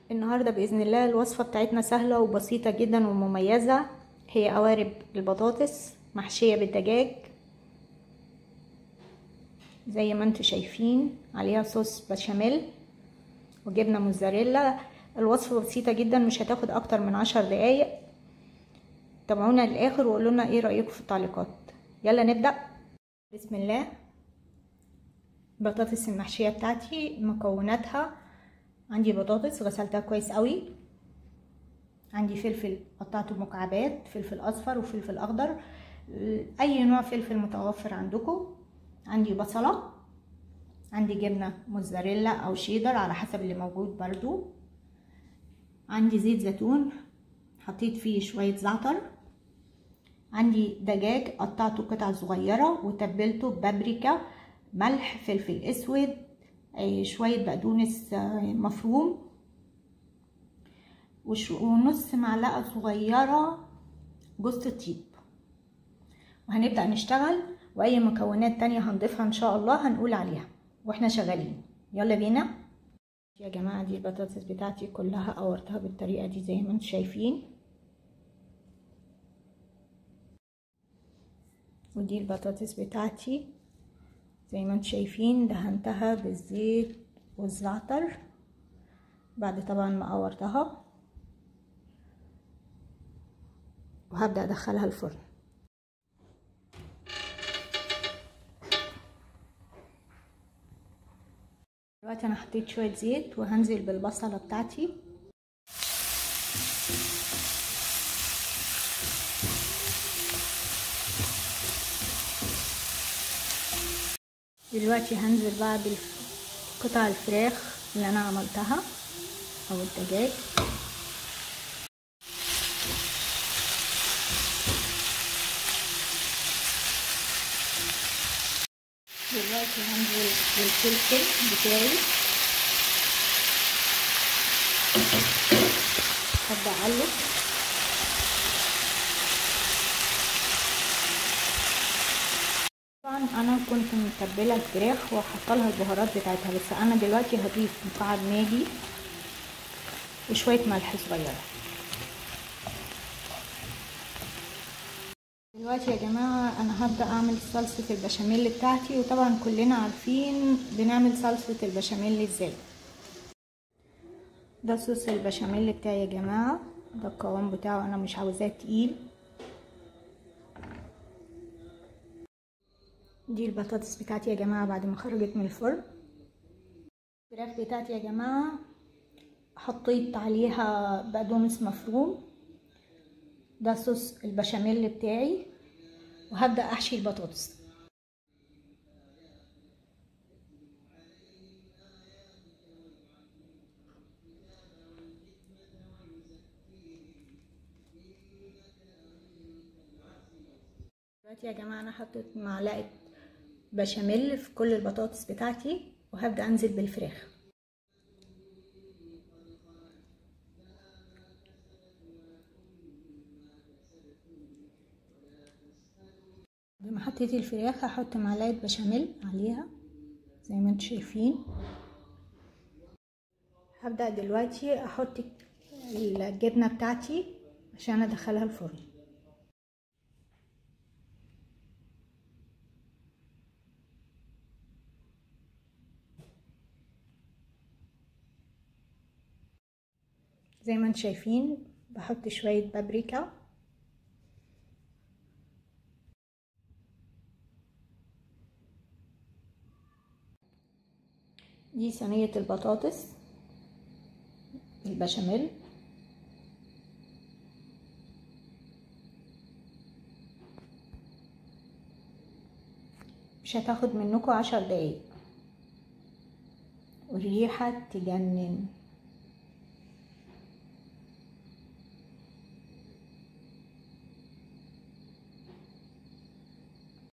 النهاردة بإذن الله الوصفة بتاعتنا سهلة وبسيطة جدا ومميزة هي قوارب البطاطس محشية بالدجاج زي ما انتوا شايفين عليها صوص بشاميل وجبنة موزاريلا الوصفة بسيطة جدا مش هتاخد اكتر من عشر دقايق تابعونا للاخر وقولوا لنا ايه رأيكم في التعليقات يلا نبدأ بسم الله البطاطس المحشية بتاعتي مكوناتها عندي بطاطس غسلتها كويس قوي عندي فلفل قطعته مكعبات فلفل اصفر وفلفل اخضر اي نوع فلفل متوفر عندكم عندي بصلة عندي جبنة موزاريلا او شيدر على حسب اللي موجود برضو عندي زيت زيتون حطيت فيه شوية زعتر عندي دجاج قطعته قطع صغيرة وتبلته ببابريكا ملح فلفل اسود شوية بقدونس مفروم ونص معلقة صغيرة جوز الطيب وهنبدأ نشتغل واي مكونات تانية هنضيفها ان شاء الله هنقول عليها واحنا شغالين يلا بينا يا جماعة دي البطاطس بتاعتي كلها قورتها بالطريقة دي زي ما انتم شايفين ودي البطاطس بتاعتي زي ما انتم شايفين دهنتها بالزيت والزعتر بعد طبعا ما قورتها وهبدأ ادخلها الفرن دلوقتي انا حطيت شويه زيت وهنزل بالبصله بتاعتي دلوقتي هنزل بقى بقطع الفراخ اللي انا عملتها او الدجاج دلوقتي هنزل بالفلفل بتاعي هبدأ اقلب طبعا انا كنت متبله الفراخ وحاطه لها البهارات بتاعتها بس انا دلوقتي هضيف مكعب ماجي وشويه ملح صغيره دلوقتي يا جماعة أنا هبدأ أعمل صلصة البشاميل بتاعتي وطبعا كلنا عارفين بنعمل صلصة البشاميل ازاي ده صوص البشاميل بتاعي يا جماعة ده القوام بتاعه أنا مش عاوزاه تقيل دي البطاطس بتاعتي يا جماعة بعد ما خرجت من الفرن الفراخ بتاعتي يا جماعة حطيت عليها بقدونس مفروم ده صوص البشاميل بتاعي وهبدأ أحشي البطاطس دلوقتي يا جماعة أنا حطيت معلقة بشاميل في كل البطاطس بتاعتي وهبدأ أنزل بالفراخ لما حطيت الفراخ هحط معلقه بشاميل عليها زي ما انتم شايفين هبدا دلوقتي احط الجبنه بتاعتي عشان ادخلها الفرن زي ما انتم شايفين بحط شويه بابريكا دي صينية البطاطس البشاميل مش هتاخد منكم عشر دقايق والريحة تجنن